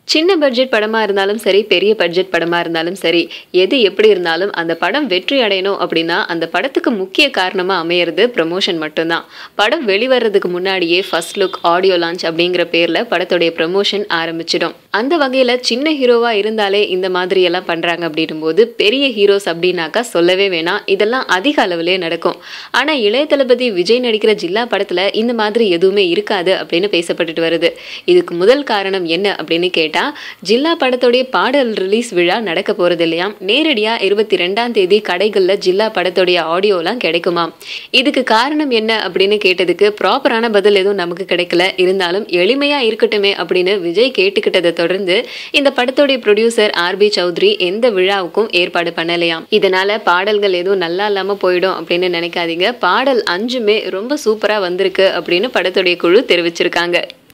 சின்ன பட்ஜெட் படமா இருந்தாலும் சரி பெரிய பட்ஜெட் படமா இருந்தாலும் சரி எது எப்படி இருந்தாலும் அந்த படம் வெற்றி அடையணும் அப்படின்னா அந்த படத்துக்கு முக்கிய காரணமா அமையிறது ப்ரமோஷன் மட்டும்தான் படம் வெளிவரதுக்கு முன்னாடியே ஃபர்ஸ்ட் லுக் ஆடியோ லான்ச் அப்படிங்கிற பேர்ல படத்துடைய ப்ரமோஷன் ஆரம்பிச்சிடும் அந்த வகையில சின்ன ஹீரோவா இருந்தாலே இந்த மாதிரி எல்லாம் பண்றாங்க அப்படின்னும் போது பெரிய ஹீரோஸ் அப்படின்னாக்கா சொல்லவே வேணாம் இதெல்லாம் அதிக அளவிலே நடக்கும் ஆனா இளைய தளபதி விஜய் நடிக்கிற ஜில்லா படத்துல இந்த மாதிரி எதுவுமே இருக்காது அப்படின்னு பேசப்பட்டுட்டு வருது இதுக்கு முதல் காரணம் என்ன அப்படின்னு கேட்டா ஜில்லா படத்துடைய பாடல் ரிலீஸ் விழா நடக்க போறது இல்லையாம் நேரடியா இருபத்தி ரெண்டாம் தேதி கடைகள்ல ஜில்லா படத்துடைய ஆடியோலாம் கிடைக்குமாம் இதுக்கு காரணம் என்ன அப்படின்னு கேட்டதுக்கு ப்ராப்பரான பதில் எதுவும் நமக்கு கிடைக்கல இருந்தாலும் எளிமையா இருக்கட்டுமே அப்படின்னு விஜய் கேட்டுக்கிட்டதை தொடர்ந்து இந்த படத்துடைய ப்ரொடியூசர் ஆர்பி சௌத்ரி எந்த விழாவுக்கும் ஏற்பாடு பண்ணலையாம் இதனால பாடல்கள் எதுவும் நல்லா இல்லாம போயிடும் அப்படின்னு நினைக்காதீங்க பாடல் அஞ்சுமே ரொம்ப சூப்பரா வந்திருக்கு அப்படின்னு படத்துடைய குழு தெரிவிச்சிருக்காங்க